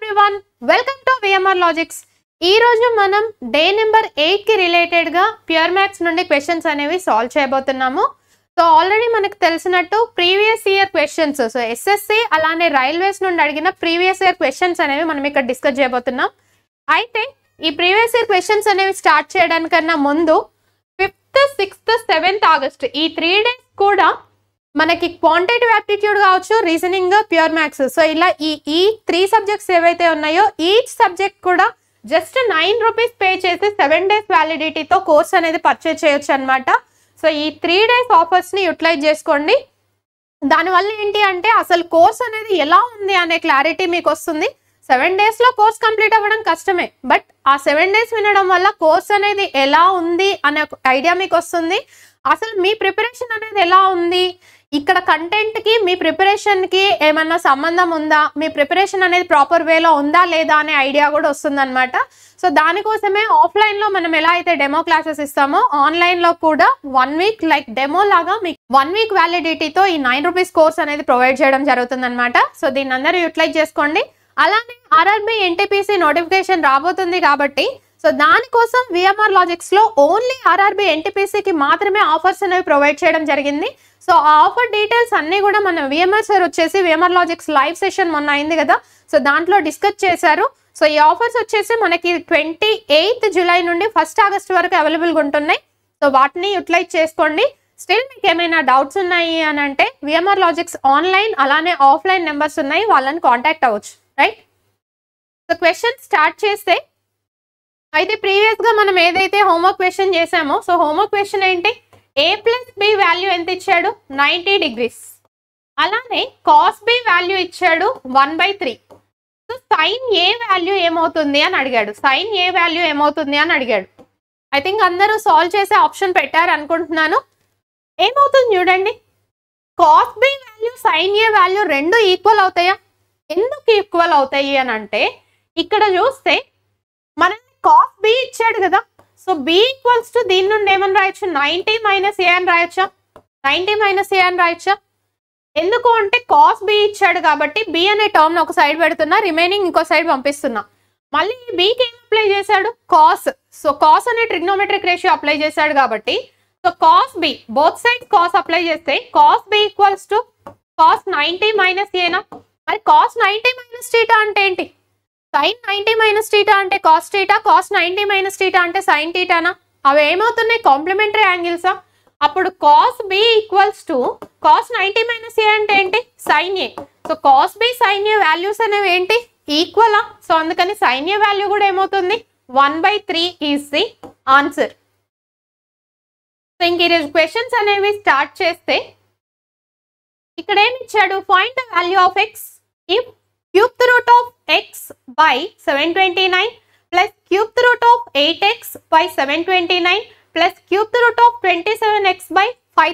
Everyone welcome to VMR logics ఈ రోజు మనం డే నెంబర్ ఎయిట్ కి రిలేటెడ్ గా ప్యూర్ మ్యాథ్స్ నుండి క్వశ్చన్స్ అనేవి సాల్వ్ చేయబోతున్నాము సో ఆల్రెడీ మనకు తెలిసినట్టు previous year questions so SSC అలానే రైల్వేస్ నుండి అడిగిన ప్రీవియస్ ఇయర్ క్వశ్చన్స్ అనేవి మనం ఇక్కడ డిస్కస్ చేయబోతున్నాం అయితే ఈ ప్రీవియస్ ఇయర్ క్వశ్చన్స్ అనేవి స్టార్ట్ చేయడానికన్నా ముందు ఫిఫ్త్ సిక్స్త్ సెవెంత్ ఆగస్ట్ ఈ త్రీ డేస్ కూడా మనకి క్వాంటిటివ్ యాప్టిట్యూడ్ కావచ్చు రీజనింగ్ ప్యూర్ మ్యాథ్స్ సో ఇలా ఈ ఈ త్రీ సబ్జెక్ట్స్ ఏవైతే ఉన్నాయో ఈచ్ సబ్జెక్ట్ కూడా జస్ట్ నైన్ రూపీస్ పే చేసి సెవెన్ డేస్ వ్యాలిడిటీతో కోర్స్ అనేది పర్చేజ్ చేయొచ్చు అనమాట సో ఈ త్రీ డేస్ ఆఫర్స్ని యూటిలైజ్ చేసుకోండి దానివల్ల ఏంటి అంటే అసలు కోర్స్ అనేది ఎలా ఉంది అనే క్లారిటీ మీకు వస్తుంది సెవెన్ డేస్లో కోర్స్ కంప్లీట్ అవ్వడం కష్టమే బట్ ఆ సెవెన్ డేస్ వినడం వల్ల కోర్స్ అనేది ఎలా ఉంది అనే ఐడియా మీకు వస్తుంది అసలు మీ ప్రిపరేషన్ అనేది ఎలా ఉంది ఇక్కడ కంటెంట్ కి మీ ప్రిపరేషన్ కి ఏమన్నా సంబంధం ఉందా మీ ప్రిపరేషన్ అనేది ప్రాపర్ వేలో ఉందా లేదా అనే ఐడియా కూడా వస్తుంది సో దానికోసమే ఆఫ్లైన్ లో మనం ఎలా అయితే డెమో క్లాసెస్ ఇస్తామో ఆన్లైన్ లో కూడా వన్ వీక్ లైక్ డెమో లాగా మీకు వన్ వీక్ వ్యాలిడిటీతో ఈ నైన్ రూపీస్ కోర్స్ అనేది ప్రొవైడ్ చేయడం జరుగుతుంది అనమాట సో దీన్ని అందరూ యూటిలైజ్ చేసుకోండి అలానే ఆర్ఆర్బి ఎన్టీపీసీ నోటిఫికేషన్ రాబోతుంది కాబట్టి సో దానికోసం విఎంఆర్ లాజిక్స్ లో ఓన్లీ ఆర్ఆర్బి ఎన్టీపీసీకి మాత్రమే ఆఫర్స్ అనేవి ప్రొవైడ్ చేయడం జరిగింది సో ఆ ఆఫర్ డీటెయిల్స్ అన్ని కూడా మన విఎంఆర్ సార్ వచ్చేసి విఎంఆర్ లాజిక్స్ లైవ్ సెషన్ మొన్న అయింది కదా సో దాంట్లో డిస్కస్ చేశారు సో ఈ ఆఫర్స్ వచ్చేసి మనకి ట్వంటీ ఎయిత్ జూలై నుండి ఫస్ట్ ఆగస్ట్ వరకు అవైలబుల్గా ఉంటున్నాయి సో వాటిని యూటిలైజ్ చేసుకోండి స్టిల్ మీకు ఏమైనా డౌట్స్ ఉన్నాయి అని అంటే విఎంఆర్ లాజిక్స్ ఆన్లైన్ అలానే ఆఫ్లైన్ నెంబర్స్ ఉన్నాయి వాళ్ళని కాంటాక్ట్ అవ్వచ్చు రైట్ సో క్వశ్చన్ స్టార్ట్ చేస్తే అయితే ప్రీవియస్ గా మనం ఏదైతే హోంవర్క్ క్వశ్చన్ చేసామో సో హోంవర్క్ క్వశ్చన్ ఏంటి ఏ ప్లస్ బి వాల్యూ ఎంత ఇచ్చాడు నైంటీ డిగ్రీస్ అలానే కాస్ బి వాల్యూ ఇచ్చాడు one by three so sine A value ఏమవుతుంది అని అడిగాడు సైన్ ఏ వాల్యూ ఏమవుతుంది అని అడిగాడు ఐ థింక్ అందరూ సాల్వ్ చేసే ఆప్షన్ పెట్టారు అనుకుంటున్నాను ఏమవుతుంది చూడండి cos B value sine A value రెండు ఈక్వల్ అవుతాయా ఎందుకు ఈక్వల్ అవుతాయి అని అంటే ఇక్కడ చూస్తే మనకి కాస్ బి ఇచ్చాడు కదా సో బి ఈక్వల్స్ టు దీని నుండి ఏమని రాయొచ్చు నైంటీ మైనస్ ఏ అని రాయొచ్చా నైంటీ మైనస్ ఏ అని రాయొచ్చా ఎందుకు అంటే కాస్ బి ఇచ్చాడు కాబట్టి బి అనే టర్మ్ ఒక సైడ్ పెడుతున్నా రిమైనింగ్ ఇంకో సైడ్ పంపిస్తున్నా మళ్ళీ ఈ బీకి ఏం అప్లై చేశాడు కాస్ సో కాస్ అనే ట్రిగ్నోమెట్రిక్ రేషియో అప్లై చేశాడు కాబట్టి so cos B both side cos apply చేస్తే cos B equals to cos ninety minus ఏనా మరి కాస్ నైంటీ మైనస్ టీటా అంటే ఏంటి సైన్ నైంటీ మైనస్ టీటా అంటే cos theta cos ninety minus theta అంటే sine టీటానా అవి ఏమవుతున్నాయి కాంప్లిమెంటరీ యాంగిల్సా అప్పుడు cos B equals to cos ninety minus A అంటే ఏంటి sine A so cos B sign A values అనేవి ఏంటి ఈక్వలా సో అందుకని సైన్ ఏ వాల్యూ కూడా ఏమవుతుంది one by three is the answer so ఇంక ఈరోజు క్వశ్చన్స్ అనేవి స్టార్ట్ చేస్తే ఇక్కడ ఏమి ఇచ్చాడు find the value of X if cube the root of x by 729 plus cube the root of 8x by 729 plus cube the root of 27x by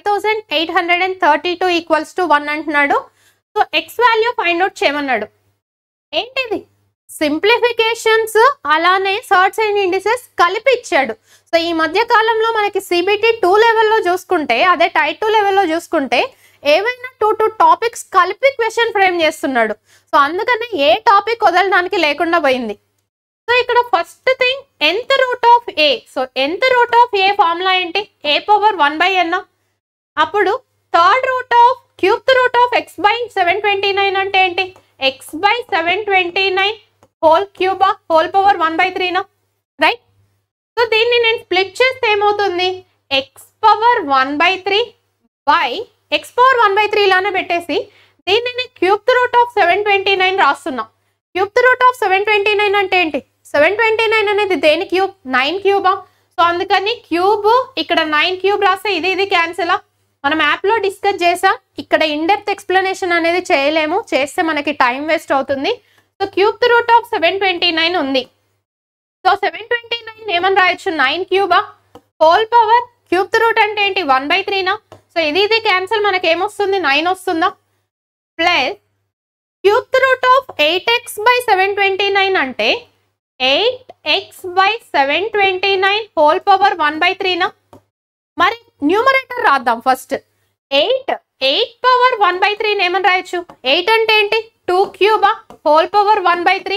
5832 equals to 1 అంటున్నాడు so X value find out చేయమన్నాడు ఏంటిది simplifications అలానే సర్ట్స్ and indices కలిపి ఇచ్చాడు so ఈ మధ్య కాలంలో మనకి సిబిటి టూ లెవెల్లో చూసుకుంటే అదే టైప్ టూ లెవెల్లో చూసుకుంటే ఏవైనా టూ టూ టాపిక్స్ కలిపి క్వశ్చన్ ఫ్రేమ్ చేస్తున్నాడు సో అందుకని ఏ టాపిక్ వదలడానికి లేకుండా పోయింది సో ఇక్కడ ఫస్ట్ థింగ్ ఎంత రూట్ ఆఫ్ ఏ సో ఎంత రూట్ ఆఫ్ ఏ ఫార్ములా ఏంటి A power one by N అప్పుడు third root of cube root of X by seven twenty nine అంటే ఏంటి X by seven twenty nine whole క్యూబా whole power one by త్రీనా right so దీన్ని నేను split చేస్తే ఏమవుతుంది X power one by three by X power one by three ఇలానే పెట్టేసి దీన్ని నేను cube root of seven twenty nine రాస్తున్నా cube root of seven twenty nine అంటే ఏంటి సెవెన్ ట్వంటీ నైన్ అనేది దేని క్యూబ్ నైన్ క్యూబా సో అందుకని క్యూబ్ ఇక్కడ నైన్ క్యూబ్ రాస్తే ఇది ఇది క్యాన్సిలా మనం యాప్లో డిస్కస్ చేసాం ఇక్కడ ఇన్డెప్త్ ఎక్స్ప్లెనేషన్ అనేది చేయలేము చేస్తే మనకి టైం వేస్ట్ అవుతుంది so cube root of seven twenty nine ఉంది సో సెవెన్ ట్వంటీ నైన్ ఏమని రాయొచ్చు నైన్ క్యూబా హోల్ పవర్ క్యూబ్ రూట్ అంటే ఏంటి వన్ బై త్రీనా సో ఇది ఇది క్యాన్సిల్ మనకి ఏమొస్తుంది నైన్ వస్తుందా plus cube root of eight X by seven twenty nine అంటే eight X by seven twenty nine whole power one by త్రీనా మరి న్యూమరేటర్ రాద్దాం first eight eight power one by త్రీని ఏమని రాయొచ్చు ఎయిట్ అంటే ఏంటి టూ క్యూబా whole power one by three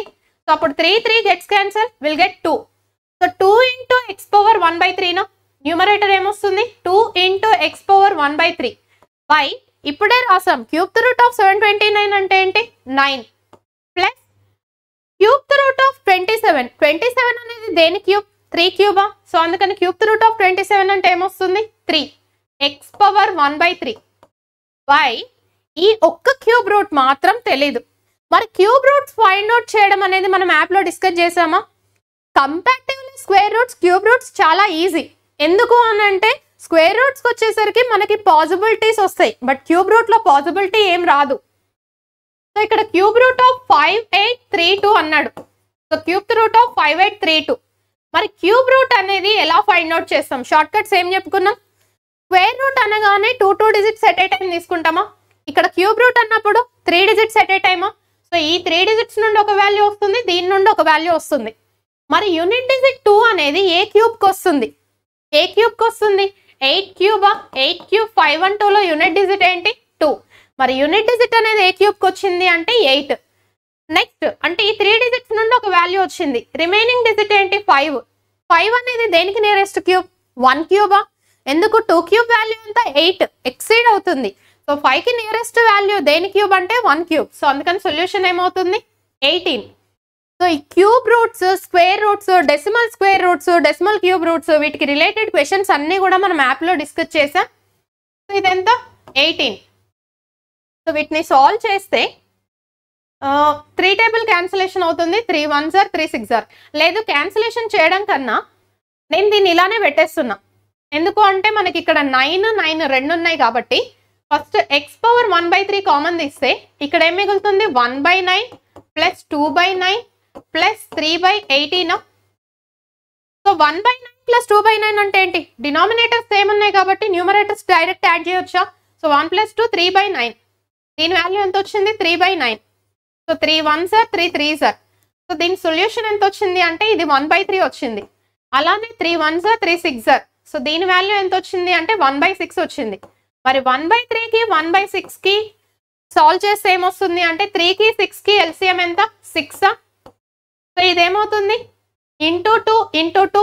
so అప్పుడు three three gets cancel will get two so two into X power one by త్రీనా న్యూమరేటర్ ఏమొస్తుంది two into X power one by three by ఇప్పుడే రాసాం cube the root of seven twenty nine అంటే ఏంటి nine plus cube the root of twenty seven twenty seven అనేది దేని cube three క్యూబా so అందుకని cube the root of twenty seven అంటే ఏమొస్తుంది three x power one by three by ఈ ఒక్క క్యూబ్ రూట్ మాత్రం తెలీదు మరి క్యూబ్ రూట్స్ ఫైండ్ అవుట్ చేయడం అనేది మనం యాప్లో డిస్కస్ చేసామా comparatively square roots cube roots చాలా ఈజీ ఎందుకు అని అంటే స్క్వేర్ రూట్స్కి వచ్చేసరికి మనకి పాసిబిలిటీస్ వస్తాయి బట్ క్యూబ్ రూట్లో పాసిబిలిటీ ఏం రాదు సో ఇక్కడ cube root of five eight three two అన్నాడు so cube root of five eight three two మరి క్యూబ్ రూట్ అనేది ఎలా ఫైండ్ అవుట్ చేస్తాం షార్ట్ కట్స్ ఏం చెప్పుకున్నాం స్క్వేర్ రూట్ అనగానే two two digits at a time తీసుకుంటామా ఇక్కడ క్యూబ్ రూట్ అన్నప్పుడు త్రీ డిజిట్స్ ఎట్ ఏ టైమా సో ఈ త్రీ డిజిట్స్ నుండి ఒక వాల్యూ వస్తుంది దీని నుండి ఒక వాల్యూ వస్తుంది మరి యూనిట్ డిజిట్ టూ అనేది ఏ క్యూబ్కి వస్తుంది ఏ క్యూబ్కి వస్తుంది ఎయిట్ క్యూబా ఎయిట్ క్యూబ్ ఫైవ్ వన్ టూలో యూనిట్ డిజిట్ ఏంటి టూ మరి యూనిట్ డిజిట్ అనేది ఏ క్యూబ్కి వచ్చింది అంటే ఎయిట్ నెక్స్ట్ అంటే ఈ త్రీ డిజిట్స్ నుండి ఒక వాల్యూ వచ్చింది రిమైనింగ్ డిజిట్ ఏంటి ఫైవ్ ఫైవ్ అనేది దేనికి నియరెస్ట్ క్యూబ్ వన్ క్యూబా ఎందుకు టూ క్యూబ్ వాల్యూ అంతా ఎయిట్ ఎక్సీడ్ అవుతుంది సో ఫైవ్ కి నియరెస్ట్ వాల్యూ దేని క్యూబ్ అంటే వన్ క్యూబ్ సో అందుకని సొల్యూషన్ ఏమవుతుంది ఎయిటీన్ సో ఈ cube roots square roots decimal square roots decimal cube roots వీటికి రిలేటెడ్ క్వశ్చన్స్ అన్నీ కూడా మనం యాప్లో డిస్కస్ చేసాం సో ఇదెంత ఎయిటీన్ సో వీటిని సాల్వ్ చేస్తే త్రీ టేబుల్ క్యాన్సిలేషన్ అవుతుంది three one sir three six సార్ లేదు క్యాన్సిలేషన్ చేయడం కన్నా నేను దీన్ని ఇలానే పెట్టేస్తున్నా ఎందుకు అంటే మనకి ఇక్కడ నైన్ నైన్ రెండు ఉన్నాయి కాబట్టి first x power one by three common తీస్తే ఇక్కడ ఏం మిగులుతుంది one by nine plus two by nine plus three by eighteen so one by nine plus two by nine అంటే ఏంటి డినామినేటర్స్ సేమ్ ఉన్నాయి కాబట్టి న్యూమరేటర్స్ డైరెక్ట్ యాడ్ చేయొచ్చా so one plus two three by nine దీని value ఎంత వచ్చింది three by nine so three one sir three three సార్ so దీని సొల్యూషన్ ఎంత వచ్చింది అంటే ఇది వన్ బై త్రీ వచ్చింది అలానే three one sir three six సార్ సో దీని వాల్యూ ఎంత వచ్చింది అంటే వన్ బై సిక్స్ వచ్చింది మరి వన్ బై త్రీకి వన్ బై సిక్స్కి సాల్వ్ చేస్తే ఏమొస్తుంది అంటే త్రీకి సిక్స్కి ఎల్సిఎం ఎంత సిక్సా సో ఇదేమవుతుంది into two into two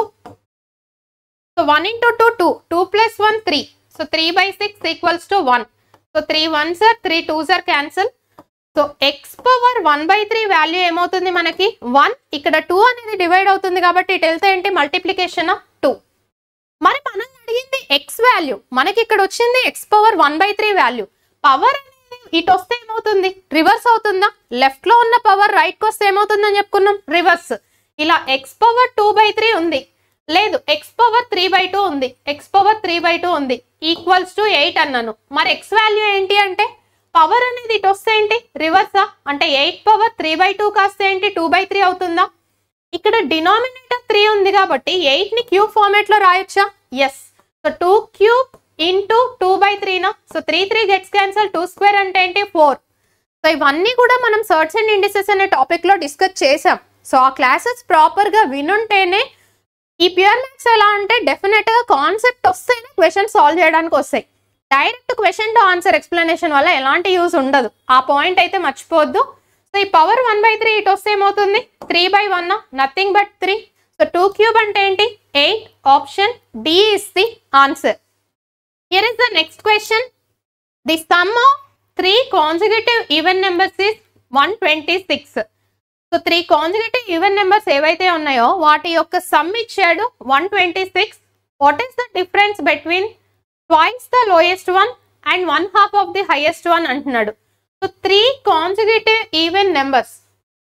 so one into two two two plus one three so three by six equals to one so three one sir three two సార్ cancel so X power one by three value ఏమవుతుంది మనకి one ఇక్కడ two అనేది divide అవుతుంది కాబట్టి ఇటు వెళ్తే ఏంటి మల్టిప్లికేషన్ టూ మరి మనం అడిగింది ఎక్స్ వాల్యూ మనకి ఇక్కడ వచ్చింది x power one by three value power అనేది ఇటు వస్తే ఏమవుతుంది రివర్స్ అవుతుందా లెఫ్ట్ లో ఉన్న పవర్ రైట్ కి వస్తే ఏమవుతుందని చెప్పుకున్నాం రివర్స్ ఇలా x power two by three ఉంది లేదు x power three by two ఉంది x power three by two ఉంది ఈక్వల్స్ టు ఎయిట్ అన్నాను మరి ఎక్స్ వాల్యూ ఏంటి అంటే పవర్ అనేది ఇటు వస్తే ఏంటి రివర్సా అంటే eight power three by two కాస్తే ఏంటి టూ బై త్రీ అవుతుందా ఇక్కడ డినామినేటర్ త్రీ ఉంది కాబట్టి ఎయిట్ ని క్యూబ్ ఫార్మేట్ లో రాయొచ్చా yes so two cube into two by త్రీనా so three three gets cancel two square అంటే ఏంటి ఫోర్ సో ఇవన్నీ కూడా మనం సర్చ్ అండ్ ఇండిసెస్ అనే టాపిక్ లో డిస్కస్ చేసాం సో ఆ క్లాసెస్ ప్రాపర్ గా వినుంటేనే ఈ ప్యూర్ మ్యాథ్స్ ఎలా అంటే డెఫినెట్ గా కాన్సెప్ట్ వస్తేనే క్వశ్చన్ సాల్వ్ చేయడానికి వస్తాయి direct question to answer explanation వల్ల ఎలాంటి యూస్ ఉండదు ఆ పాయింట్ అయితే మర్చిపోవద్దు సో ఈ పవర్ వన్ బై త్రీ ఇటు వస్తే ఏమవుతుంది three by one nothing but three so two cube అంటే ఏంటి eight option D is the answer here is the next question the sum of three consecutive even numbers is one twenty six so three consecutive even numbers ఏవైతే ఉన్నాయో వాటి యొక్క sum ఇచ్చాడు one twenty six what is the difference between twice the lowest one and one half of the highest one అంటున్నాడు so three consecutive even numbers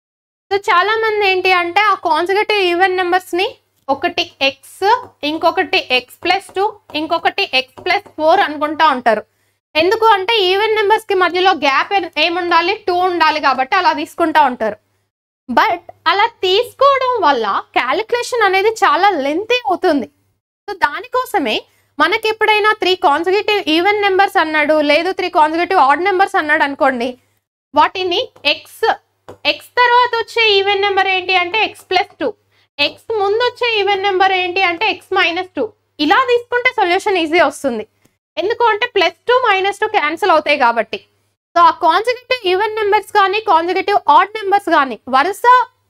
so చాలా మంది ఏంటి అంటే ఆ కాన్సిక్యూటివ్ ఈవెన్ నెంబర్స్ ని ఒకటి ఎక్స్ ఇంకొకటి ఎక్స్ ప్లస్ టూ ఇంకొకటి ఎక్స్ ప్లస్ ఫోర్ అనుకుంటా ఉంటారు ఎందుకు అంటే ఈవెన్ నెంబర్స్ కి మధ్యలో గ్యాప్ ఏముండాలి టూ ఉండాలి కాబట్టి అలా తీసుకుంటా ఉంటారు బట్ అలా తీసుకోవడం వల్ల క్యాలిక్యులేషన్ అనేది చాలా లెంతీ అవుతుంది సో దానికోసమే మనకి ఎప్పుడైనా త్రీ కాన్సిక్యూటివ్ ఈవెన్ నెంబర్స్ అన్నాడు లేదు త్రీ కాన్సిక్యూటివ్ ఆడ్ నెంబర్స్ అన్నాడు అనుకోండి వాటిని ఎక్స్ ఎక్స్ తర్వాత వచ్చే ఈవెన్ నెంబర్ ఏంటి అంటే ఎక్స్ ప్లస్ టూ ఎక్స్ ముందు వచ్చే ఈవెన్ నెంబర్ ఏంటి అంటే ఎక్స్ మైనస్ టూ ఇలా తీసుకుంటే సొల్యూషన్ ఈజీ వస్తుంది ఎందుకు అంటే plus two minus two cancel అవుతాయి కాబట్టి సో ఆ కాన్సిక్యూటివ్ ఈవెన్ నెంబర్స్ కానీ కాన్సిక్యూటివ్ ఆడ్ నెంబర్స్ కానీ వరుస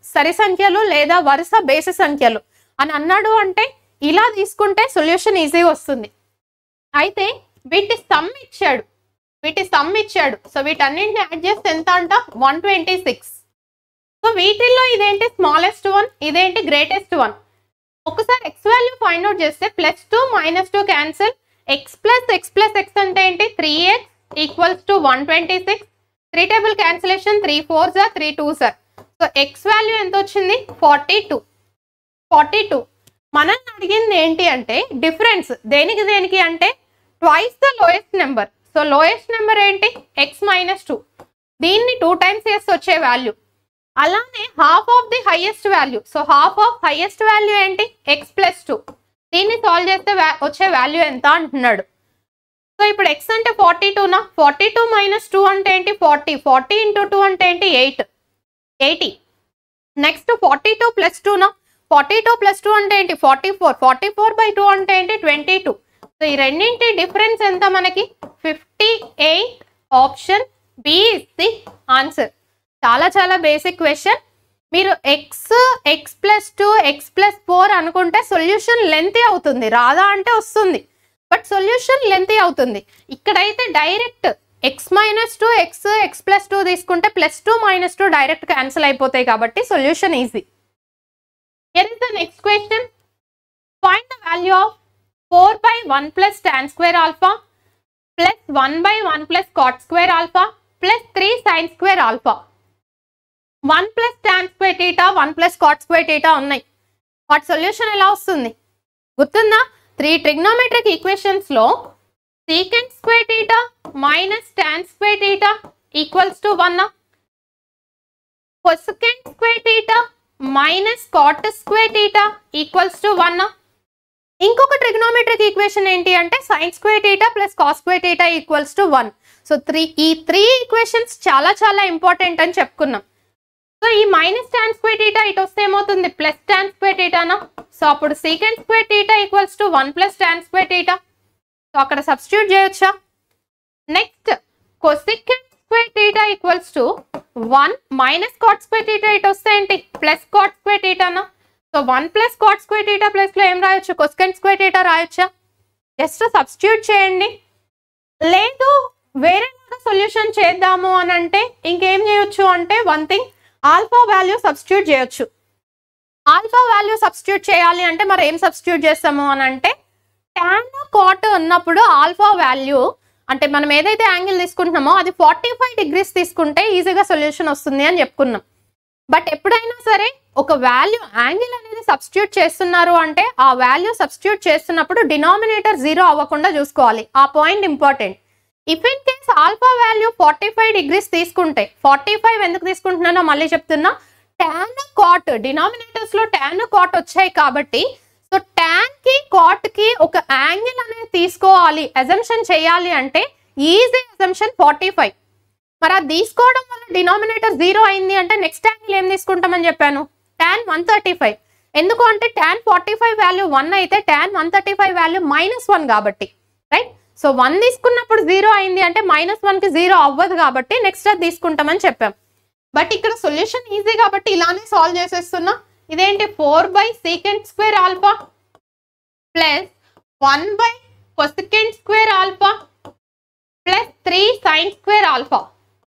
సరి సంఖ్యలు లేదా వరుస బేసి సంఖ్యలు అని అన్నాడు అంటే ఇలా తీసుకుంటే సొల్యూషన్ ఈజీగా వస్తుంది అయితే వీటి సమ్ ఇచ్చాడు వీటి సమ్ ఇచ్చాడు సో వీటన్నింటిని యాడ్ చేస్తే ఎంత అంట వన్ ట్వంటీ సిక్స్ సో వీటిల్లో ఇదేంటి స్మాలెస్ట్ వన్ ఇదేంటి గ్రేటెస్ట్ వన్ ఒకసారి ఎక్స్ వాల్యూ ఫైండ్ అవుట్ చేస్తే plus two minus two cancel x plus x plus x అంటే ఏంటి three x equals to one twenty six three table cancellation three four సార్ three two సార్ so X value ఎంత వచ్చింది forty two forty two మనల్ని అడిగింది ఏంటి అంటే డిఫరెన్స్ దేనికి దేనికి అంటే twice the lowest number so lowest number ఏంటి ఎక్స్ మైనస్ టూ దీన్ని టూ టైమ్స్ చేస్తే వచ్చే వాల్యూ అలానే half of the highest value so half of highest value ఏంటి ఎక్స్ ప్లస్ టూ దీన్ని సాల్వ్ చేస్తే వా- వచ్చే వాల్యూ ఎంత అంటున్నాడు సో ఇప్పుడు ఎక్స్ అంటే ఫార్టీ టూనా ఫార్టీ టూ మైనస్ టూ అంటే ఏంటి ఫార్టీ ఫార్టీ ఇంటూ టూ అంటే ఏంటి eight eighty next forty two plus టూనా ఫార్టీ టూ ప్లస్ టూ అంటే ఏంటి forty four forty four by two అంటే ఏంటి ట్వంటీ టూ సో ఈ రెండింటి డిఫరెన్స్ ఎంత మనకి fifty eight option B is the answer చాలా చాలా బేసిక్ క్వశ్చన్ మీరు x x plus two x plus four అనుకుంటే సొల్యూషన్ లెంతీ అవుతుంది రాదా అంటే వస్తుంది బట్ సొల్యూషన్ లెంతీ అవుతుంది ఇక్కడైతే direct x minus two x x plus two తీసుకుంటే plus two minus two direct cancel అయిపోతాయి కాబట్టి solution easy Here is the next question. Find the value of 4 by 1 plus tan square alpha plus 1 by 1 plus cot square alpha plus 3 sin square alpha. 1 plus tan square theta, 1 plus cot square theta ఉన్నాయి వాటి solution ఎలా వస్తుంది గుర్తుందా three trigonometric equations లో secant square theta minus tan square theta equals to one cosecant square theta minus cot square theta equals to one ఇంకొక trigonometric equation ఏంటి అంటే sine square theta plus cos square theta equals to one so three ఈ three equations చాలా చాలా important అని చెప్పుకున్నాం so ఈ minus tan square theta ఇటు వస్తే ఏమవుతుంది ప్లస్ టాన్ స్క్వేర్ టీటానా సో అప్పుడు secant square theta equals to one plus tan square theta so అక్కడ సబ్స్టిట్యూట్ చేయొచ్చా next cosecant square theta equals to one minus cot square theta ఇటు వస్తే ఏంటి ప్లస్ కాట్ స్క్వేర్ టీటానా so one plus cot square theta plus లో ఏం రాయొచ్చు cosecant square theta రాయొచ్చా జస్ట్ సబ్స్టిట్యూట్ చేయండి లేదు వేరే సొల్యూషన్ చేద్దాము అని అంటే ఇంకేం చేయొచ్చు అంటే one thing alpha value substitute చేయొచ్చు ఆల్ఫా వాల్యూ సబ్స్టిట్యూట్ చేయాలి అంటే మరి ఏం సబ్స్టిట్యూట్ చేస్తాము అని అంటే టాన్ కాట్ ఉన్నప్పుడు ఆల్ఫా వాల్యూ అంటే మనం ఏదైతే యాంగిల్ తీసుకుంటున్నామో అది ఫార్టీ ఫైవ్ డిగ్రీస్ తీసుకుంటే ఈజీగా సొల్యూషన్ వస్తుంది అని చెప్పుకున్నాం బట్ ఎప్పుడైనా సరే ఒక వాల్యూ యాంగిల్ అనేది సబ్స్టిట్యూట్ చేస్తున్నారు అంటే ఆ వాల్యూ సబ్స్టిట్యూట్ చేస్తున్నప్పుడు డినామినేటర్ జీరో అవ్వకుండా చూసుకోవాలి ఆ point important if in case alpha value forty five degrees తీసుకుంటే ఫార్టీ ఫైవ్ ఎందుకు తీసుకుంటున్నానో మళ్ళీ చెప్తున్నా టాన్ కాట్ డినామినేటర్స్ లో టాన్ కాట్ వచ్చాయి కాబట్టి సో టాన్ కి కాట్ కి ఒక యాంగిల్ అనేది తీసుకోవాలి అజంప్షన్ చేయాలి అంటే ఈజీ అజంప్షన్ ఫార్టీ ఫైవ్ మరి అది తీసుకోవడం వల్ల డినామినేటర్ జీరో అయింది అంటే నెక్స్ట్ యాంగిల్ ఏం తీసుకుంటామని చెప్పాను టాన్ వన్ థర్టీ ఫైవ్ ఎందుకు అంటే tan forty five value one అయితే tan one thirty five value minus one కాబట్టి రైట్ సో వన్ తీసుకున్నప్పుడు జీరో అయింది అంటే మైనస్ వన్ కి జీరో అవ్వదు కాబట్టి నెక్స్ట్ అది తీసుకుంటామని చెప్పాం బట్ ఇక్కడ సొల్యూషన్ ఈజీ కాబట్టి ఇలానే సాల్వ్ చేసేస్తున్నా ఇదేంటి four by secant square alpha plus one by cosecant square alpha plus three sine square alpha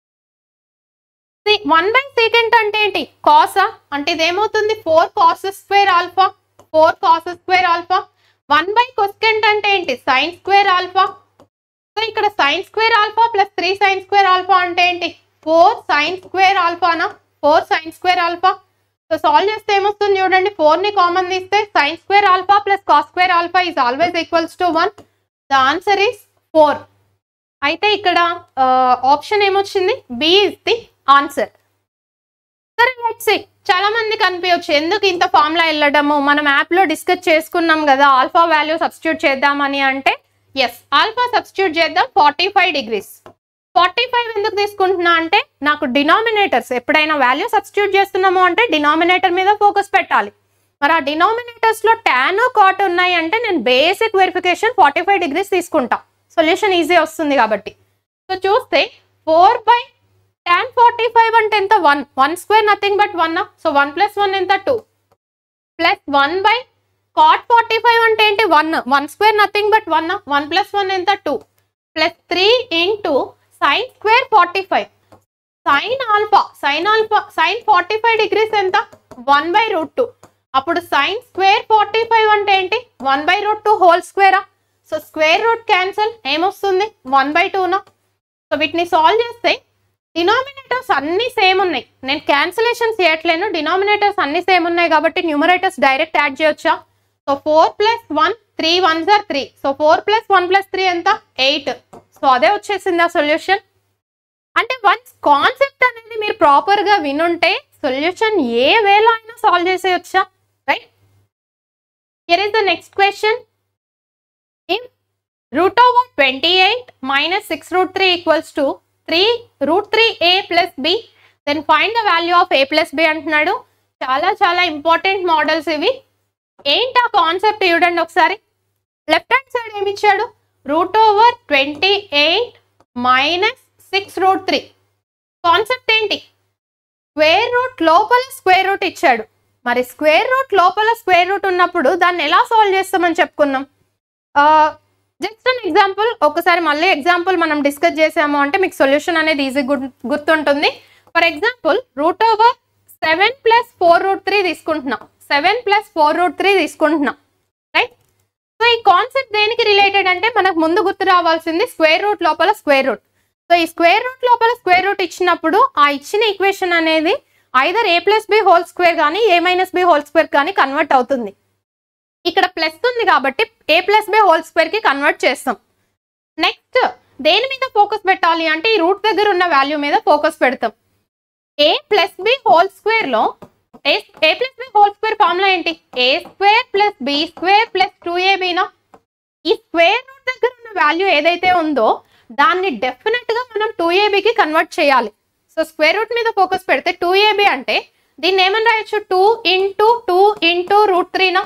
one by secant అంటే ఏంటి కాసా అంటే ఇదేమవుతుంది four cos square alpha four cos square alpha one by cosecant అంటే ఏంటి sine square alpha so ఇక్కడ sine square alpha plus three sine square alpha అంటే ఏంటి ఫోర్ సైన్ స్క్వేర్ ఆల్ఫానా four sine square alpha so solve చేస్తే ఏమొస్తుంది చూడండి four ని కామన్ తీస్తే sine square alpha plus cos square alpha is always equals to one the answer is four అయితే ఇక్కడ ఆప్షన్ ఏమొచ్చింది బి ఇస్ ది ఆన్సర్ సరే లెట్స్ చాలా మంది కనిపించవచ్చు ఎందుకు ఇంత ఫార్ములా వెళ్ళడము మనం యాప్ లో డిస్కస్ చేసుకున్నాం కదా ఆల్ఫా వాల్యూ సబ్స్టిట్యూట్ చేద్దామని అంటే ఎస్ ఆల్ఫా సబ్స్టిట్యూట్ చేద్దాం forty five degrees forty five ఎందుకు తీసుకుంటున్నా అంటే నాకు డినామినేటర్స్ ఎప్పుడైనా వాల్యూ సబ్స్టిట్యూట్ చేస్తున్నాము అంటే డినామినేటర్ మీద ఫోకస్ పెట్టాలి మరి ఆ డినామినేటర్స్ లో టాన్ కాట్ ఉన్నాయి అంటే నేను basic verification forty five degrees తీసుకుంటా సొల్యూషన్ ఈజీ వస్తుంది కాబట్టి సో చూస్తే four by tan forty five అంటే ఎంత one one square nothing but one so one plus one ఎంత two plus one by cot forty five అంటే ఏంటి one one square nothing but one one plus one ఎంత two plus three into sine square forty five sine alpha sine alpha sine forty five degrees ఎంత one by root two అప్పుడు sine square forty five అంటే ఏంటి one by root two whole స్క్వేరా so square root cancel ఏమొస్తుంది one by టూనా so వీటిని solve చేస్తే denominators అన్ని సేమ్ ఉన్నాయి నేను క్యాన్సిలేషన్ చేయట్లేను డినామినేటర్స్ అన్ని సేమ్ ఉన్నాయి కాబట్టి న్యూమరేటర్స్ డైరెక్ట్ యాడ్ చేయొచ్చా so four plus one three one sir three so four plus one plus three ఎంత ఎయిట్ సో అదే వచ్చేసింది ఆ సొల్యూషన్ అంటే వన్స్ కాన్సెప్ట్ అనేది మీరు ప్రాపర్గా వినుంటే సొల్యూషన్ ఏ వేలో అయినా సాల్వ్ చేసేయచ్చా right here is the next question if root over twenty eight minus six root three equals to three root three a plus b then find the value of a plus b అంటున్నాడు చాలా చాలా important models ఇవి ఏంటి ఆ concept చూడండి ఒకసారి left hand side ఏమి ఇచ్చాడు root over twenty eight minus six root three concept ఏంటి స్క్వేర్ రూట్ లోపల స్క్వేర్ రూట్ ఇచ్చాడు మరి స్క్వేర్ రూట్ లోపల స్క్వేర్ రూట్ ఉన్నప్పుడు దాన్ని ఎలా సాల్వ్ చేస్తామని చెప్పుకున్నాం జస్ట్ అన్ ఎగ్జాంపుల్ ఒకసారి మళ్ళీ ఎగ్జాంపుల్ మనం డిస్కస్ చేసాము అంటే మీకు సొల్యూషన్ అనేది ఈజీ గుర్తుంటుంది for example root over seven plus four root three తీసుకుంటున్నాం seven plus four root three తీసుకుంటున్నాం రైట్ సో ఈ కాన్సెప్ట్ దేనికి రిలేటెడ్ అంటే మనకు ముందు గుర్తు రావాల్సింది స్క్వేర్ రూట్ లోపల స్క్వేర్ రూట్ సో ఈ స్క్వేర్ రూట్ లోపల స్క్వేర్ రూట్ ఇచ్చినప్పుడు ఆ ఇచ్చిన ఈక్వేషన్ అనేది either a plus b whole square కానీ a minus b whole square కానీ కన్వర్ట్ అవుతుంది ఇక్కడ ప్లస్ ఉంది కాబట్టి a plus b whole square కి కన్వర్ట్ చేస్తాం నెక్స్ట్ దేని మీద ఫోకస్ పెట్టాలి అంటే ఈ రూట్ దగ్గర ఉన్న వాల్యూ మీద ఫోకస్ పెడతాం a plus b whole square లో a a plus b whole square formula ఏంటి a square plus b square plus two ఏబీనా ఈ స్క్వేర్ రూట్ దగ్గర ఉన్న వాల్యూ ఏదైతే ఉందో దాన్ని డెఫినెట్ గా మనం టూ ఏబీకి కన్వర్ట్ చేయాలి సో స్క్వేర్ రూట్ మీద ఫోకస్ పెడితే టూ ఏబీ అంటే దీన్ని ఏమని రాయొచ్చు two into two into root త్రీనా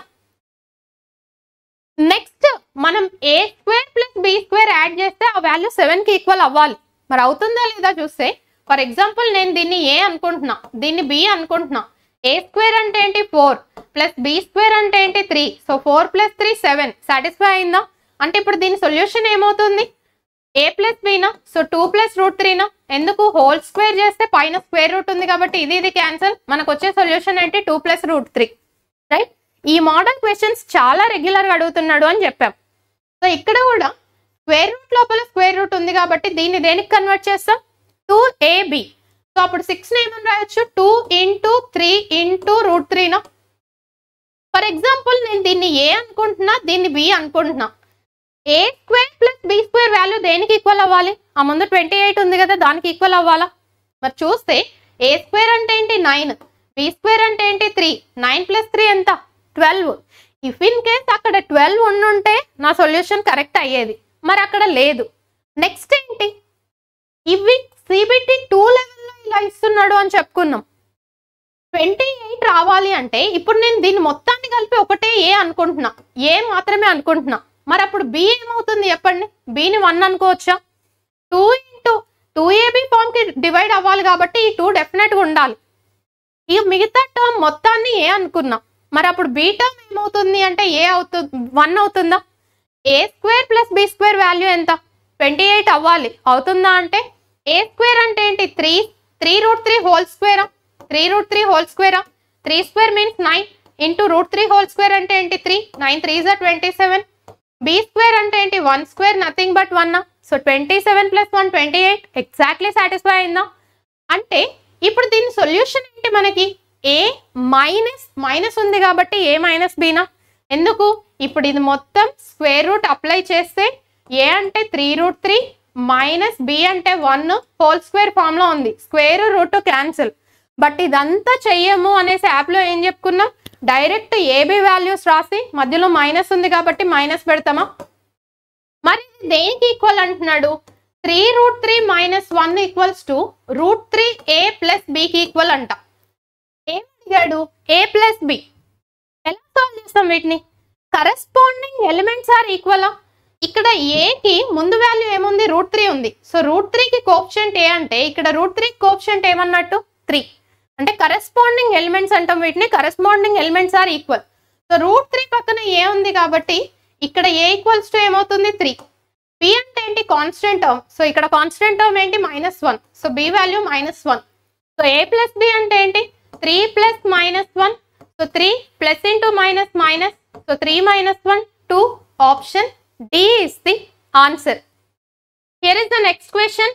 నెక్స్ట్ మనం a square plus b square add చేస్తే ఆ వాల్యూ సెవెన్ కి ఈక్వల్ అవ్వాలి మరి అవుతుందా లేదా చూస్తే ఫర్ ఎగ్జాంపుల్ నేను దీన్ని ఏ అనుకుంటున్నా దీన్ని బి అనుకుంటున్నా ఏ స్క్వేర్ అంటే ఏంటి ఫోర్ ప్లస్ బి స్క్వేర్ అంటే ఏంటి three so four plus three seven satisfy అయిందా అంటే ఇప్పుడు దీని సొల్యూషన్ ఏమవుతుంది ఏ ప్లస్ బీనా సో టూ ప్లస్ రూట్ త్రీనా ఎందుకు హోల్ స్క్వేర్ చేస్తే పైన స్క్వేర్ రూట్ ఉంది కాబట్టి ఇది ఇది క్యాన్సల్ మనకు వచ్చే సొల్యూషన్ ఏంటి two plus root three right ఈ మోడల్ క్వశ్చన్స్ చాలా రెగ్యులర్గా అడుగుతున్నాడు అని చెప్పాం సో ఇక్కడ కూడా స్క్వేర్ రూట్ లోపల స్క్వేర్ రూట్ ఉంది కాబట్టి దీన్ని దేనికి కన్వర్ట్ చేస్తాం టూ ఏబి సో అప్పుడు సిక్స్ ఏమని రాయొచ్చు two into three into root త్రీనా ఫర్ ఎగ్జాంపుల్ నేను దీన్ని ఏ అనుకుంటున్నా దీన్ని బి అనుకుంటున్నా a square plus b square value దేనికి ఈక్వల్ అవ్వాలి ఆ ముందు ట్వంటీ ఎయిట్ ఉంది కదా దానికి ఈక్వల్ అవ్వాలా మరి చూస్తే ఏ స్క్వేర్ అంటే ఏంటి నైన్ బి స్క్వేర్ అంటే ఏంటి త్రీ నైన్ ప్లస్ త్రీ ఎంత ట్వెల్వ్ ఇఫ్ ఇన్ కేస్ అక్కడ ట్వెల్వ్ ఉండుంటే నా సొల్యూషన్ కరెక్ట్ అయ్యేది మరి అక్కడ లేదు నెక్స్ట్ ఏంటి ఇవి సిబిటి టూ లెవెల్లో ఇలా ఇస్తున్నాడు అని చెప్పుకున్నాం ట్వంటీ ఎయిట్ రావాలి అంటే ఇప్పుడు నేను దీన్ని మొత్తాన్ని కలిపి ఒకటే ఏ అనుకుంటున్నా ఏ మాత్రమే అనుకుంటున్నా మరి అప్పుడు బి ఏమవుతుంది చెప్పండి బిని వన్ అనుకోవచ్చా two into two a b form కి డివైడ్ అవ్వాలి కాబట్టి ఈ టూ డెఫినెట్గా ఉండాలి ఈ మిగతా టర్మ్ మొత్తాన్ని ఏ అనుకున్నా మరి అప్పుడు బి టర్మ్ ఏమవుతుంది అంటే ఏ అవుతుంది వన్ అవుతుందా a square plus b square value ఎంత ట్వంటీ ఎయిట్ అవ్వాలి అవుతుందా అంటే ఏ స్క్వేర్ అంటే ఏంటి three three root three whole స్క్వేరా త్రీ రూట్ త్రీ హోల్ స్క్వేరా three square means nine into root three whole square అంటే ఏంటి త్రీ నైన్ త్రీ జా ట్వంటీ సెవెన్ బి స్క్వేర్ అంటే ఏంటి one square nothing but one so twenty seven plus one twenty eight exactly satisfy అయిందా అంటే ఇప్పుడు దీని సొల్యూషన్ ఏంటి మనకి ఏ మైనస్ మైనస్ ఉంది కాబట్టి ఏ మైనస్ బీనా ఎందుకు ఇప్పుడు ఇది మొత్తం స్క్వేర్ రూట్ అప్లై చేస్తే ఏ అంటే three root three minus b అంటే వన్ హోల్ స్క్వేర్ ఫామ్లో ఉంది స్క్వేర్ రూట్ క్యాన్సిల్ బట్ ఇదంతా చెయ్యము అనేసి యాప్లో ఏం చెప్పుకున్నాం డైరెక్ట్ ఏబి వాల్యూస్ రాసి మధ్యలో మైనస్ ఉంది కాబట్టి మైనస్ పెడతామా మరి ఇది దేనికి ఈక్వల్ అంటున్నాడు three root three minus one equals to root three a plus బికి ఈక్వల్ అంట ఏం అడిగాడు ఏ ప్లస్ బి ఎలా సాల్వ్ చేస్తాం వీటిని కరెస్పాండింగ్ ఎలిమెంట్స్ ఆర్ ఈక్వలా ఇక్కడ ఏకి ముందు వాల్యూ ఏముంది రూట్ త్రీ ఉంది సో రూట్ త్రీకి కోప్షెంట్ ఏ అంటే ఇక్కడ రూట్ త్రీ కోప్షెంట్ ఏమన్నట్టు త్రీ అంటే కరెస్పాండింగ్ ఎలిమెంట్స్ అంటాం వీటిని corresponding elements are equal so root three పక్కన ఏ ఉంది కాబట్టి ఇక్కడ ఏ ఈక్వల్స్ టు ఏమవుతుంది త్రీ బి అంటే ఏంటి కాన్స్టెంట్ టర్మ్ సో ఇక్కడ కాన్స్టెంట్ టర్మ్ ఏంటి minus one so b value minus one so a plus b అంటే ఏంటి three plus minus one so three plus into minus minus so three minus one two option D is the answer here is the next question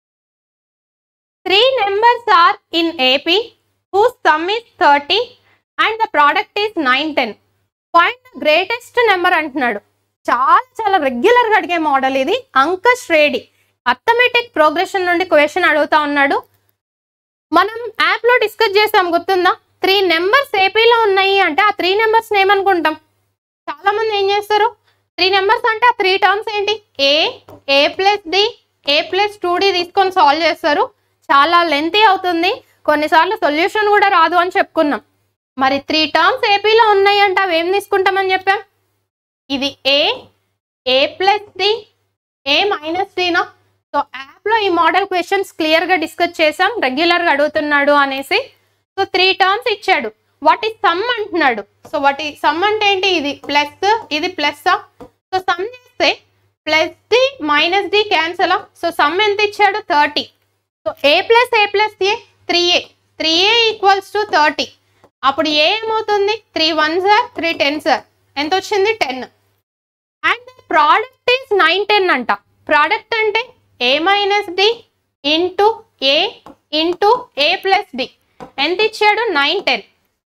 three numbers are in AP whose sum is thirty and the product is nine ten find the greatest number అంటున్నాడు చాలా చాలా రెగ్యులర్గా అడిగే model ఇది అంక శ్రేణి arithmetic progression నుండి question అడుగుతా ఉన్నాడు మనం యాప్లో డిస్కస్ చేసాం గుర్తుందా త్రీ నెంబర్స్ ఏపీలో ఉన్నాయి అంటే ఆ త్రీ నెంబర్స్ ఏమనుకుంటాం చాలా మంది ఏం చేస్తారు త్రీ నెంబర్స్ అంటే ఆ త్రీ టర్మ్స్ ఏంటి a a plus d a plus two d తీసుకొని సాల్వ్ చేస్తారు చాలా లెంతీ అవుతుంది కొన్నిసార్లు సొల్యూషన్ కూడా రాదు అని చెప్పుకున్నాం మరి త్రీ టర్మ్స్ ఏపీలో ఉన్నాయి అంటే అవి ఏం తీసుకుంటామని చెప్పాం ఇది a a plus d a minus డినా సో యాప్లో ఈ మోడల్ క్వశ్చన్స్ క్లియర్గా డిస్కస్ చేసాం రెగ్యులర్గా అడుగుతున్నాడు అనేసి సో త్రీ టర్మ్స్ ఇచ్చాడు వాటి సమ్ అంటున్నాడు సో వాటి సమ్ అంటే ఏంటి ఇది ప్లస్ ఇది ప్లస్ సో సమ్ చేస్తే plus d minus d cancel so sum ఎంత ఇచ్చాడు thirty so a plus a plus a three a three a equals to thirty అప్పుడు ఏ ఏమవుతుంది three one sir three ten sir ఎంత వచ్చింది ten and product is nine ten అంట product అంటే a minus d into a into a plus d ఎంత ఇచ్చాడు nine ten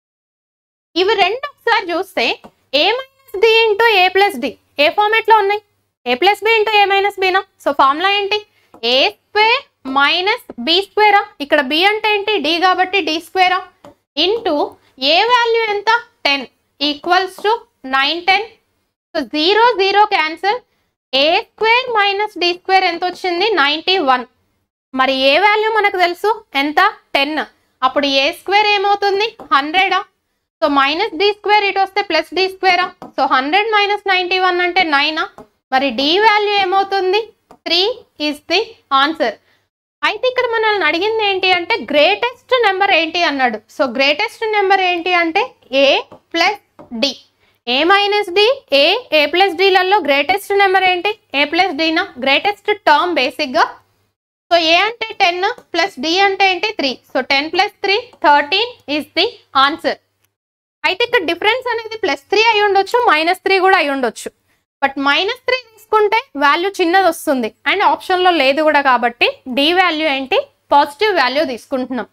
ఇవి రెండు ఒకసారి చూస్తే a minus d into a plus d a ఫార్మేట్లో ఉన్నాయి a plus b into a minus బినా సో ఫార్ములా ఏంటి ఏ స్క్వేర్ మైనస్ బి స్క్వేరా ఇక్కడ బి అంటే ఏంటి డి కాబట్టి డి స్క్వేరా ఇంటూ ఏ వాల్యూ ఎంత ten equals to nine ten so zero zero cancel a square minus d square ఎంత వచ్చింది నైంటీ వన్ మరి ఏ వాల్యూ మనకు తెలుసు ఎంత టెన్ అప్పుడు ఏ స్క్వేర్ ఏమవుతుంది హండ్రెడా సో మైనస్ డి స్క్వేర్ ఇటు వస్తే ప్లస్ డి స్క్వేరా so hundred minus ninety one అంటే నైనా మరి డి వాల్యూ ఏమవుతుంది త్రీ ఈస్ ది ఆన్సర్ అయితే ఇక్కడ మనల్ని అడిగింది ఏంటి అంటే గ్రేటెస్ట్ నెంబర్ ఏంటి అన్నాడు సో గ్రేటెస్ట్ నెంబర్ ఏంటి అంటే a plus d a minus d a a plus డిలలో గ్రేటెస్ట్ నెంబర్ ఏంటి ఏ ప్లస్ డినా గ్రేటెస్ట్ టర్మ్ బేసిక్గా సో ఏ అంటే టెన్ ప్లస్ డి అంటే ఏంటి three so ten plus three thirteen is the answer అయితే ఇక్కడ డిఫరెన్స్ అనేది ప్లస్ త్రీ అయి ఉండొచ్చు మైనస్ త్రీ కూడా అయి ఉండొచ్చు బట్ మైనస్ త్రీ తీసుకుంటే వాల్యూ చిన్నది వస్తుంది అండ్ ఆప్షన్లో లేదు కూడా కాబట్టి డి వాల్యూ ఏంటి పాజిటివ్ వాల్యూ తీసుకుంటున్నాం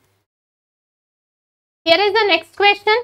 here is the next question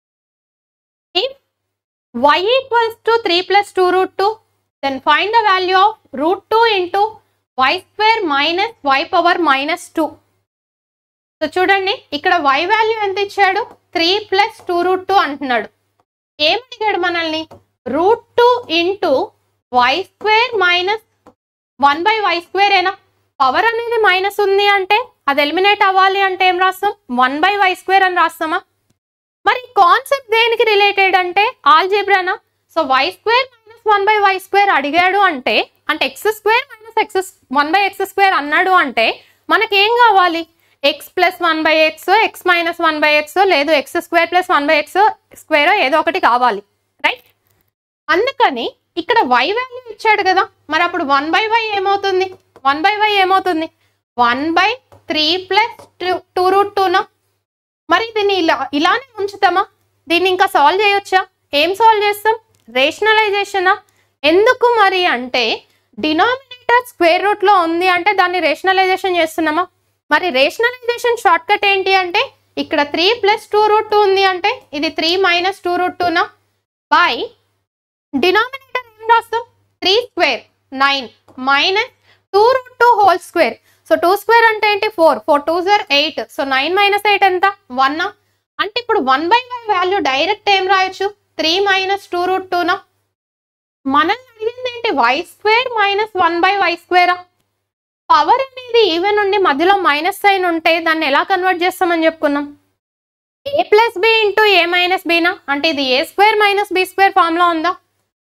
if y equals to three plus two root two then find the value of root two into y square minus y power minus two so చూడండి ఇక్కడ y value ఎంత ఇచ్చాడు three plus two root two అంటున్నాడు ఏమడిగాడు మనల్ని root two into y square minus one by y square ఏనా power అనేది minus ఉంది అంటే అది ఎలిమినేట్ అవ్వాలి అంటే ఏం రాస్తాం వన్ బై వై స్క్వేర్ అని రాస్తామా మరి కాన్సెప్ట్ దేనికి రిలేటెడ్ అంటే ఆల్జీబ్రానా so y square minus one by y square అడిగాడు అంటే అంటే x square minus x one by x square అన్నాడు అంటే మనకేం కావాలి x plus one by x x minus one by x లేదు x square plus one by x square ఏదో ఒకటి కావాలి రైట్ అందుకని ఇక్కడ వై వాల్యూ ఇచ్చాడు కదా మరి అప్పుడు వన్ బై వై ఏమవుతుంది వన్ బై వై ఏమవుతుంది one by three plus two two root టూనా మరి దీన్ని ఇలా ఇలానే ఉంచుతామా దీన్ని ఇంకా సాల్వ్ చేయొచ్చా ఏం సాల్వ్ చేస్తాం రేషనలైజేషనా ఎందుకు మరి అంటే డినామినేటర్ స్క్వేర్ రూట్లో ఉంది అంటే దాన్ని రేషనలైజేషన్ చేస్తున్నామా మరి రేషనలైజేషన్ షార్ట్ కట్ ఏంటి అంటే ఇక్కడ three plus two root two ఉంది అంటే ఇది త్రీ మైనస్ టూ రూట్ టూనా బై డినామినేటర్ ఏం రాస్తాం three square nine minus two root two whole square so two square అంటే ఏంటి ఫోర్ ఫోర్ టూ జర్ eight so nine minus eight ఎంత వన్ అంటే ఇప్పుడు one by y value direct ఏం రాయొచ్చు త్రీ మైనస్ టూ రూట్ టూనా మనల్ని అడిగింది ఏంటి y square minus one by y స్క్వేరా power అనేది ఈవెన్ ఉండి మధ్యలో మైనస్ సైన్ ఉంటే దాన్ని ఎలా కన్వర్ట్ చేస్తామని చెప్పుకున్నాం a plus b into a minus బీనా అంటే ఇది a square minus b square formula ఉందా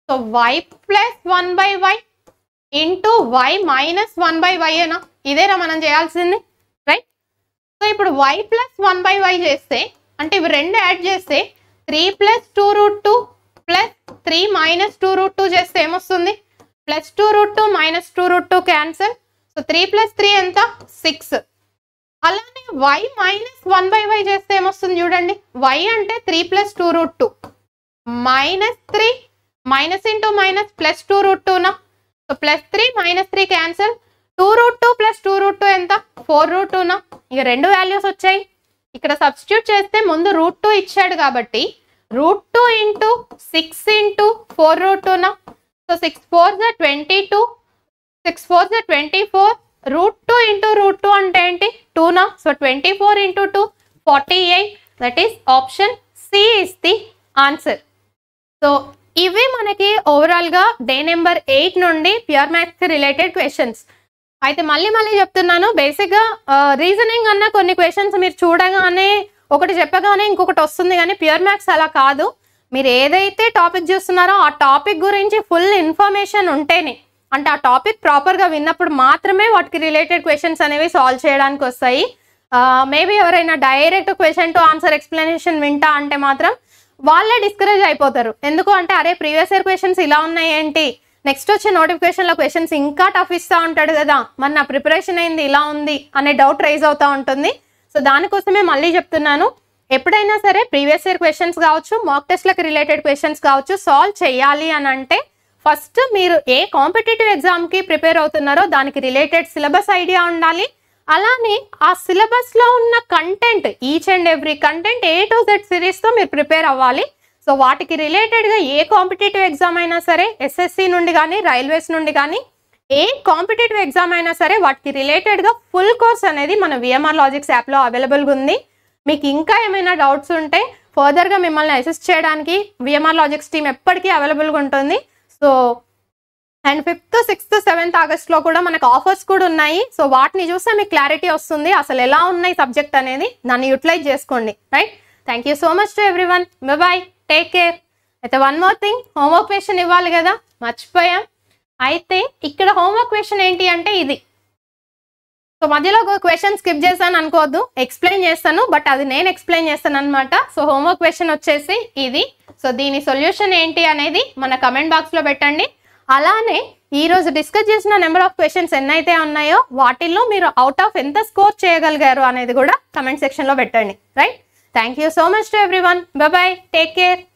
so y plus one by y into y minus one by y ఏనా ఇదేనా మనం చేయాల్సింది రైట్ సో ఇప్పుడు y plus one by why చేస్తే అంటే ఇవి రెండు యాడ్ చేస్తే three plus two root two plus three minus two root two చేస్తే ఏమొస్తుంది plus two root two minus two root two cancel so three plus three ఎంత six అలానే Y minus one by why చేస్తే ఏమొస్తుంది చూడండి Y అంటే three plus two root two minus three minus into minus plus two root టూనా so plus three minus three cancel two root two plus two root two ఎంత four root టూనా ఇక రెండు values వచ్చాయి ఇక్కడ సబ్స్టిట్యూట్ చేస్తే ముందు రూట్ టూ ఇచ్చాడు కాబట్టి root two into six into four root టూనా సో సిక్స్ ఫోర్ జ ట్వంటీ టూ సిక్స్ ఫోర్ జ twenty four root two into root two అంటే ఏంటి టూనా so twenty four into two forty eight that is option C is the answer so ఇవి మనకి ఓవరాల్గా day number eight నుండి pure maths related questions అయితే మళ్ళీ మళ్ళీ చెప్తున్నాను బేసిక్గా రీజనింగ్ అన్న కొన్ని క్వశ్చన్స్ మీరు చూడగానే ఒకటి చెప్పగానే ఇంకొకటి వస్తుంది కానీ ప్యూర్ మ్యాథ్స్ అలా కాదు మీరు ఏదైతే టాపిక్ చూస్తున్నారో ఆ టాపిక్ గురించి ఫుల్ ఇన్ఫర్మేషన్ ఉంటేనే అంటే ఆ టాపిక్ ప్రాపర్గా విన్నప్పుడు మాత్రమే వాటికి రిలేటెడ్ క్వశ్చన్స్ అనేవి సాల్వ్ చేయడానికి వస్తాయి మేబీ ఎవరైనా direct question to answer explanation వింటా అంటే మాత్రం వాళ్ళే డిస్కరేజ్ అయిపోతారు ఎందుకు అంటే అరే ప్రీవియస్ ఇయర్ క్వశ్చన్స్ ఇలా ఉన్నాయి ఏంటి నెక్స్ట్ వచ్చే నోటిఫికేషన్లో క్వశ్చన్స్ ఇంకా టఫ్ ఇస్తూ ఉంటాడు కదా మరి నా ప్రిపరేషన్ అయింది ఇలా ఉంది అనే డౌట్ రైజ్ అవుతూ ఉంటుంది సో దానికోసమే మళ్ళీ చెప్తున్నాను ఎప్పుడైనా సరే ప్రీవియస్ ఇయర్ క్వశ్చన్స్ కావచ్చు మాక్ టెస్ట్లకు రిలేటెడ్ క్వశ్చన్స్ కావచ్చు సాల్వ్ చేయాలి అని అంటే ఫస్ట్ మీరు ఏ కాంపిటేటివ్ ఎగ్జామ్కి ప్రిపేర్ అవుతున్నారో దానికి రిలేటెడ్ సిలబస్ ఐడియా ఉండాలి అలానే ఆ సిలబస్లో ఉన్న content each and every content A to Z సిరీస్తో మీరు ప్రిపేర్ అవ్వాలి సో వాటికి రిలేటెడ్గా ఏ కాంపిటేటివ్ ఎగ్జామ్ అయినా సరే ఎస్ఎస్సి నుండి కానీ రైల్వేస్ నుండి కానీ ఏ కాంపిటేటివ్ ఎగ్జామ్ అయినా సరే వాటికి రిలేటెడ్గా ఫుల్ కోర్స్ అనేది మన విఎంఆర్ లాజిక్స్ యాప్లో అవైలబుల్గా ఉంది మీకు ఇంకా ఏమైనా డౌట్స్ ఉంటే ఫర్దర్గా మిమ్మల్ని అసిస్ట్ చేయడానికి విఎంఆర్ లాజిక్స్ టీం ఎప్పటికీ అవైలబుల్గా ఉంటుంది so and fifth sixth seventh ఆగస్ట్లో కూడా మనకు ఆఫర్స్ కూడా ఉన్నాయి సో వాటిని చూస్తే మీకు క్లారిటీ వస్తుంది అసలు ఎలా ఉన్నాయి సబ్జెక్ట్ అనేది దాన్ని యూటిలైజ్ చేసుకోండి right thank you so much to everyone bye take care అయితే one more thing homework question ఇవ్వాలి కదా మర్చిపోయాం అయితే ఇక్కడ హోంవర్క్ క్వశ్చన్ ఏంటి అంటే ఇది సో మధ్యలో ఒక క్వశ్చన్ స్కిప్ చేశాను అనుకోవద్దు ఎక్స్ప్లెయిన్ చేస్తాను బట్ అది నేను ఎక్స్ప్లెయిన్ చేస్తాను అనమాట సో హోంవర్క్ క్వశ్చన్ వచ్చేసి ఇది సో దీని సొల్యూషన్ ఏంటి అనేది మన కమెంట్ బాక్స్లో పెట్టండి అలానే ఈ రోజు డిస్కస్ చేసిన నెంబర్ ఆఫ్ క్వశ్చన్స్ ఎన్నైతే ఉన్నాయో వాటిల్లో మీరు అవుట్ ఆఫ్ ఎంత స్కోర్ చేయగలిగారు అనేది కూడా కమెంట్ సెక్షన్లో పెట్టండి right thank you so much to everyone bye take care